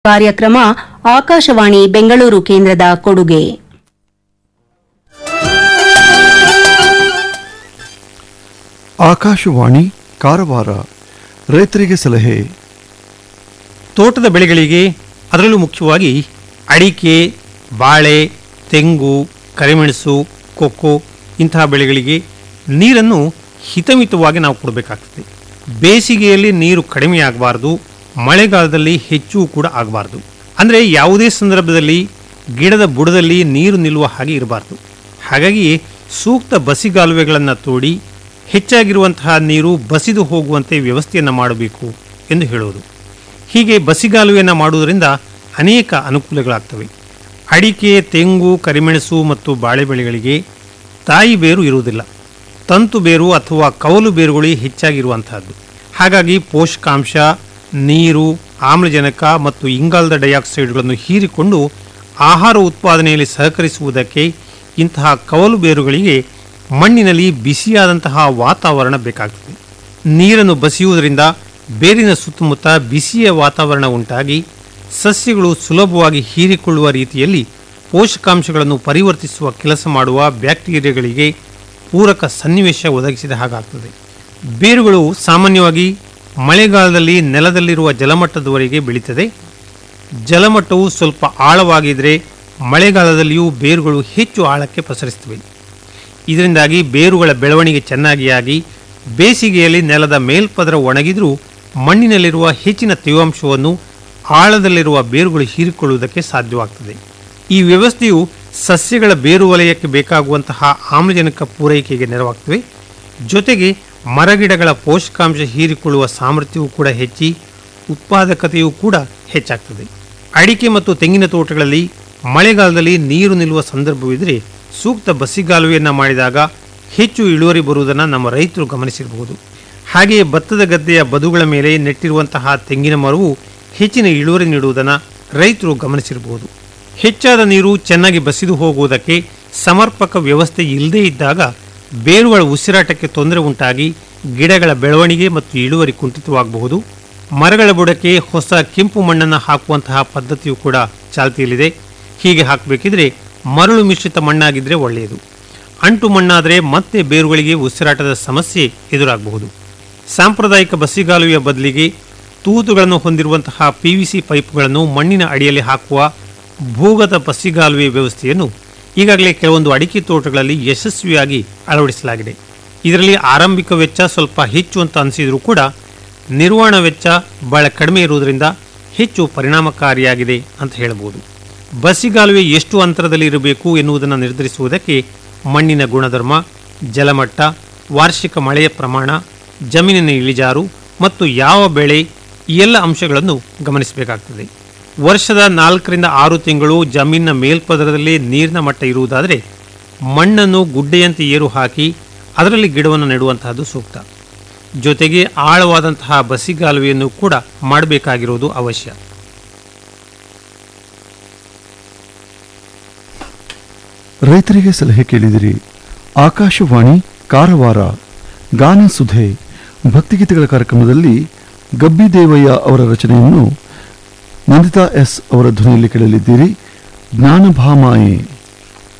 ಕಾರ್ಯಕ್ರಮ ಆಕಾಶವಾಣಿ ಬೆಂಗಳೂರು ಕೇಂದ್ರದ ಕೊಡುಗೆ ಆಕಾಶವಾಣಿ ಕಾರವಾರ ರೈತರಿಗೆ ಸಲಹೆ ತೋಟದ ಬೆಳೆಗಳಿಗೆ ಅದರಲ್ಲೂ ಮುಖ್ಯವಾಗಿ ಅಡಿಕೆ ಬಾಳೆ ತೆಂಗು ಕರಿಮೆಣಸು ಕೊಕ್ಕೋ ಇಂತಹ ಬೆಳೆಗಳಿಗೆ ನೀರನ್ನು ಹಿತಮಿತವಾಗಿ ನಾವು ಕೊಡಬೇಕಾಗ್ತದೆ ಬೇಸಿಗೆಯಲ್ಲಿ ನೀರು ಕಡಿಮೆ ಆಗಬಾರ್ದು ಮಳೆಗಾಲದಲ್ಲಿ ಹೆಚ್ಚು ಕೂಡ ಆಗಬಾರ್ದು ಅಂದರೆ ಯಾವುದೇ ಸಂದರ್ಭದಲ್ಲಿ ಗಿಡದ ಬುಡದಲ್ಲಿ ನೀರು ನಿಲ್ಲುವ ಹಾಗೆ ಇರಬಾರ್ದು ಹಾಗಾಗಿ ಸೂಕ್ತ ಬಸಿಗಾಲುವೆಗಳನ್ನು ತೋಡಿ ಹೆಚ್ಚಾಗಿರುವಂತಹ ನೀರು ಬಸಿದು ಹೋಗುವಂತೆ ವ್ಯವಸ್ಥೆಯನ್ನು ಮಾಡಬೇಕು ಎಂದು ಹೇಳುವುದು ಹೀಗೆ ಬಸಿಗಾಲುವೆಯನ್ನು ಮಾಡುವುದರಿಂದ ಅನೇಕ ಅನುಕೂಲಗಳಾಗ್ತವೆ ಅಡಿಕೆ ತೆಂಗು ಕರಿಮೆಣಸು ಮತ್ತು ಬಾಳೆ ಬೆಳೆಗಳಿಗೆ ತಾಯಿ ಬೇರು ಇರುವುದಿಲ್ಲ ತಂತು ಬೇರು ಅಥವಾ ಕವಲು ಬೇರುಗಳು ಹೆಚ್ಚಾಗಿರುವಂತಹದ್ದು ಹಾಗಾಗಿ ಪೋಷಕಾಂಶ ನೀರು ಆಮ್ಲಜನಕ ಮತ್ತು ಇಂಗಾಲದ ಡೈಆಕ್ಸೈಡ್ಗಳನ್ನು ಹೀರಿಕೊಂಡು ಆಹಾರ ಉತ್ಪಾದನೆಯಲ್ಲಿ ಸಹಕರಿಸುವುದಕ್ಕೆ ಇಂತಹ ಕವಲು ಬೇರುಗಳಿಗೆ ಮಣ್ಣಿನಲ್ಲಿ ಬಿಸಿಯಾದಂತಹ ವಾತಾವರಣ ಬೇಕಾಗ್ತದೆ ನೀರನ್ನು ಬಸಿಯುವುದರಿಂದ ಬೇರಿನ ಸುತ್ತಮುತ್ತ ಬಿಸಿಯ ವಾತಾವರಣ ಉಂಟಾಗಿ ಸಸ್ಯಗಳು ಸುಲಭವಾಗಿ ಹೀರಿಕೊಳ್ಳುವ ರೀತಿಯಲ್ಲಿ ಪೋಷಕಾಂಶಗಳನ್ನು ಪರಿವರ್ತಿಸುವ ಕೆಲಸ ಮಾಡುವ ಬ್ಯಾಕ್ಟೀರಿಯಾಗಳಿಗೆ ಪೂರಕ ಸನ್ನಿವೇಶ ಒದಗಿಸಿದ ಹಾಗಾಗ್ತದೆ ಬೇರುಗಳು ಸಾಮಾನ್ಯವಾಗಿ ಮಳೆಗಾಲದಲ್ಲಿ ನೆಲದಲ್ಲಿರುವ ಜಲಮಟ್ಟದವರೆಗೆ ಬೆಳೀತದೆ ಜಲಮಟ್ಟವು ಸ್ವಲ್ಪ ಆಳವಾಗಿದ್ದರೆ ಮಳೆಗಾಲದಲ್ಲಿಯೂ ಬೇರುಗಳು ಹೆಚ್ಚು ಆಳಕ್ಕೆ ಪಸರಿಸ್ತವೆ ಇದರಿಂದಾಗಿ ಬೇರುಗಳ ಬೆಳವಣಿಗೆ ಚೆನ್ನಾಗಿ ಆಗಿ ಬೇಸಿಗೆಯಲ್ಲಿ ನೆಲದ ಮೇಲ್ಪದರ ಒಣಗಿದ್ರೂ ಮಣ್ಣಿನಲ್ಲಿರುವ ಹೆಚ್ಚಿನ ತೇವಾಂಶವನ್ನು ಆಳದಲ್ಲಿರುವ ಬೇರುಗಳು ಹೀರಿಕೊಳ್ಳುವುದಕ್ಕೆ ಸಾಧ್ಯವಾಗ್ತದೆ ಈ ವ್ಯವಸ್ಥೆಯು ಸಸ್ಯಗಳ ಬೇರು ವಲಯಕ್ಕೆ ಬೇಕಾಗುವಂತಹ ಆಮ್ಲಜನಕ ಪೂರೈಕೆಗೆ ನೆರವಾಗ್ತವೆ ಜೊತೆಗೆ ಮರಗಿಡಗಳ ಪೋಷಕಾಂಶ ಹೀರಿಕೊಳ್ಳುವ ಸಾಮರ್ಥ್ಯವೂ ಕೂಡ ಹೆಚ್ಚಿ ಉತ್ಪಾದಕತೆಯೂ ಕೂಡ ಹೆಚ್ಚಾಗ್ತದೆ ಅಡಿಕೆ ಮತ್ತು ತೆಂಗಿನ ತೋಟಗಳಲ್ಲಿ ಮಳೆಗಾಲದಲ್ಲಿ ನೀರು ನಿಲ್ಲುವ ಸಂದರ್ಭವಿದ್ದರೆ ಸೂಕ್ತ ಬಸಿಗಾಲುವೆಯನ್ನು ಮಾಡಿದಾಗ ಹೆಚ್ಚು ಇಳುವರಿ ಬರುವುದನ್ನು ನಮ್ಮ ರೈತರು ಗಮನಿಸಿರಬಹುದು ಹಾಗೆಯೇ ಭತ್ತದ ಗದ್ದೆಯ ಬದುಗಳ ಮೇಲೆ ನೆಟ್ಟಿರುವಂತಹ ತೆಂಗಿನ ಮರವು ಹೆಚ್ಚಿನ ಇಳುವರಿ ನೀಡುವುದನ್ನು ರೈತರು ಗಮನಿಸಿರಬಹುದು ಹೆಚ್ಚಾದ ನೀರು ಚೆನ್ನಾಗಿ ಬಸಿದು ಹೋಗುವುದಕ್ಕೆ ಸಮರ್ಪಕ ವ್ಯವಸ್ಥೆ ಇಲ್ಲದೇ ಇದ್ದಾಗ ಬೇರುಗಳ ಉಸಿರಾಟಕ್ಕೆ ತೊಂದರೆ ಉಂಟಾಗಿ ಗಿಡಗಳ ಬೆಳವಣಿಗೆ ಮತ್ತು ಇಳುವರಿ ಕುಂಠಿತವಾಗಬಹುದು ಮರಗಳ ಬುಡಕ್ಕೆ ಹೊಸ ಕೆಂಪು ಮಣ್ಣನ್ನು ಹಾಕುವಂತಹ ಪದ್ಧತಿಯು ಕೂಡ ಚಾಲ್ತಿಯಲ್ಲಿದೆ ಹೀಗೆ ಹಾಕಬೇಕಿದ್ರೆ ಮರಳು ಮಿಶ್ರಿತ ಮಣ್ಣಾಗಿದ್ದರೆ ಒಳ್ಳೆಯದು ಅಂಟು ಮಣ್ಣಾದರೆ ಮತ್ತೆ ಬೇರುಗಳಿಗೆ ಉಸಿರಾಟದ ಸಮಸ್ಯೆ ಎದುರಾಗಬಹುದು ಸಾಂಪ್ರದಾಯಿಕ ಬಸಿಗಾಲುವೆಯ ಬದಲಿಗೆ ತೂತುಗಳನ್ನು ಹೊಂದಿರುವಂತಹ ಪಿ ವಿ ಸಿ ಪೈಪ್ಗಳನ್ನು ಮಣ್ಣಿನ ಅಡಿಯಲ್ಲಿ ಹಾಕುವ ಭೂಗತ ಬಸಿಗಾಲುವೆ ವ್ಯವಸ್ಥೆಯನ್ನು ಈಗಾಗಲೇ ಕೆಲವೊಂದು ಅಡಿಕೆ ತೋಟಗಳಲ್ಲಿ ಯಶಸ್ವಿಯಾಗಿ ಅಳವಡಿಸಲಾಗಿದೆ ಇದರಲ್ಲಿ ಆರಂಭಿಕ ವೆಚ್ಚ ಸ್ವಲ್ಪ ಹೆಚ್ಚು ಅಂತ ಅನಿಸಿದರೂ ಕೂಡ ನಿರ್ವಹಣಾ ವೆಚ್ಚ ಬಹಳ ಕಡಿಮೆ ಇರುವುದರಿಂದ ಹೆಚ್ಚು ಪರಿಣಾಮಕಾರಿಯಾಗಿದೆ ಅಂತ ಹೇಳಬಹುದು ಬಸಿಗಾಲುವೆ ಎಷ್ಟು ಅಂತರದಲ್ಲಿ ಇರಬೇಕು ಎನ್ನುವುದನ್ನು ನಿರ್ಧರಿಸುವುದಕ್ಕೆ ಮಣ್ಣಿನ ಗುಣಧರ್ಮ ಜಲಮಟ್ಟ ವಾರ್ಷಿಕ ಮಳೆಯ ಪ್ರಮಾಣ ಜಮೀನಿನ ಇಳಿಜಾರು ಮತ್ತು ಯಾವ ಬೆಳೆ ಈ ಎಲ್ಲ ಅಂಶಗಳನ್ನು ಗಮನಿಸಬೇಕಾಗ್ತದೆ ವರ್ಷದ ನಾಲ್ಕರಿಂದ ಆರು ತಿಂಗಳು ಜಮೀನಿನ ಮೇಲ್ಪದರದಲ್ಲಿ ನೀರಿನ ಮಟ್ಟ ಇರುವುದಾದರೆ ಮಣ್ಣನ್ನು ಗುಡ್ಡೆಯಂತೆ ಏರು ಹಾಕಿ ಅದರಲ್ಲಿ ಗಿಡವನ್ನು ನೆಡುವಂತಹದ್ದು ಸೂಕ್ತ ಜೊತೆಗೆ ಆಳವಾದಂತಹ ಬಸಿಗಾಲುವೆಯನ್ನು ಕೂಡ ಮಾಡಬೇಕಾಗಿರುವುದು ಅವಶ್ಯ ರೈತರಿಗೆ ಸಲಹೆ ಕೇಳಿದಿರಿ ಆಕಾಶವಾಣಿ ಕಾರವಾರ ಗಾನ ಸುಧೆ ಭಕ್ತಿಗೀತೆಗಳ ಕಾರ್ಯಕ್ರಮದಲ್ಲಿ ಗಬ್ಬಿ ದೇವಯ್ಯ ಅವರ ರಚನೆಯನ್ನು ನಂದಿತಾ ಎಸ್ ಅವರ ಧ್ವನಿಯಲ್ಲಿ ಕೇಳಲಿದ್ದೀರಿ ಜ್ಞಾನಭಾಮಾಯೆ